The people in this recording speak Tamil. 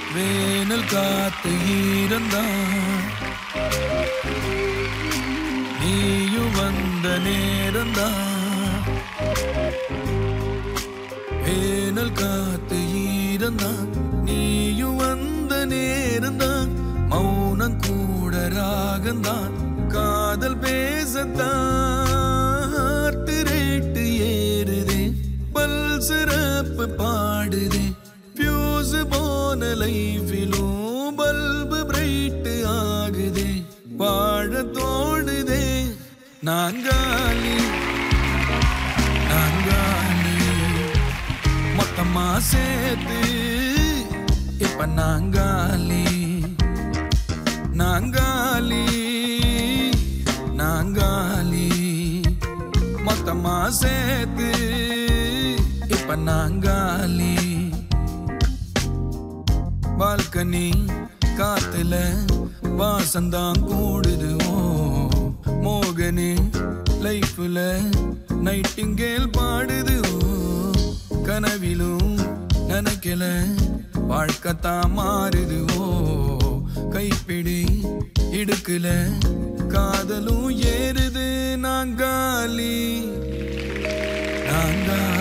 வேனல் காத்து ஈரந்தான் நீயும் வந்த நேரந்தான் வேனல் காத்து ஈரந்தான் நீயும் வந்த நேரந்தான் மௌனம் கூட ராகந்தான் காதல் பேசத்தான் ஹார்ட் ரேட்டு ஏறுதே பல் சிறப்பு பாடுதே ஃபியூஸ் போன லைஃபிலும் பல்பு பிரைட் ஆகுதே வாழ தோணுதே நாங்காலி நாங்காலி மொத்தமா சேர்த்து இப்ப நாங்காலி நாங்காலி நாங்காலி மொத்தமா சேர்த்து இப்ப நாங்காலி பால்கனி காத்துல வாசந்தான் கூடுது ஓ மோகனே லைஃப்ல நைட்டிங்கேல் பாடுது ஓ கனவிலும் நினைக்கல வாழ்க்கைத்தான் மாறுது ஓ கைப்பிடி இடுக்குல காதலும் ஏறுது நாங்காலி நாங்காலி